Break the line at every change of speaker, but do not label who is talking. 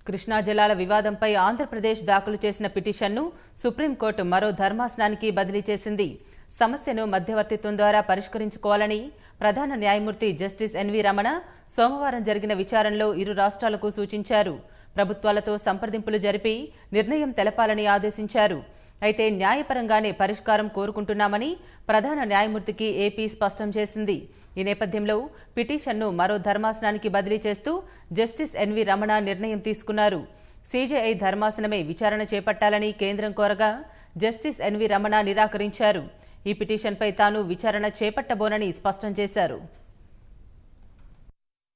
కృష్ణా జలాల వివాదంపై ఆంధ్రప్రదేశ్ దాఖలు చేసిన పిటిషన్ను సుప్రీంకోర్టు మరో ధర్మాసనానికి బదిలీ చేసింది సమస్యను మధ్యవర్తిత్వం ద్వారా పరిష్కరించుకోవాలని ప్రధాన న్యాయమూర్తి జస్టిస్ ఎన్వి రమణ సోమవారం జరిగిన విచారణలో ఇరు రాష్ట్రాలకు సూచించారు ప్రభుత్వాలతో సంప్రదింపులు జరిపి నిర్ణయం తెలపాలని ఆదేశించారు అయితే న్యాయపరంగానే పరిష్కారం కోరుకుంటున్నామని ప్రధాన న్యాయమూర్తికి ఏపీ స్పష్టం చేసింది ఈ నేపథ్యంలో పిటిషన్ను మరో ధర్మాసనానికి బదిలీ చేస్తూ జస్టిస్ ఎన్వి రమణ నిర్ణయం తీసుకున్నారు సీజేఐ ధర్మాసనమే విచారణ చేపట్టాలని కేంద్రం కోరగా జస్టిస్ ఎన్వి రమణ నిరాకరించారు ఈ పిటిషన్పై తాను విచారణ చేపట్టబోనని స్పష్టం చేశారు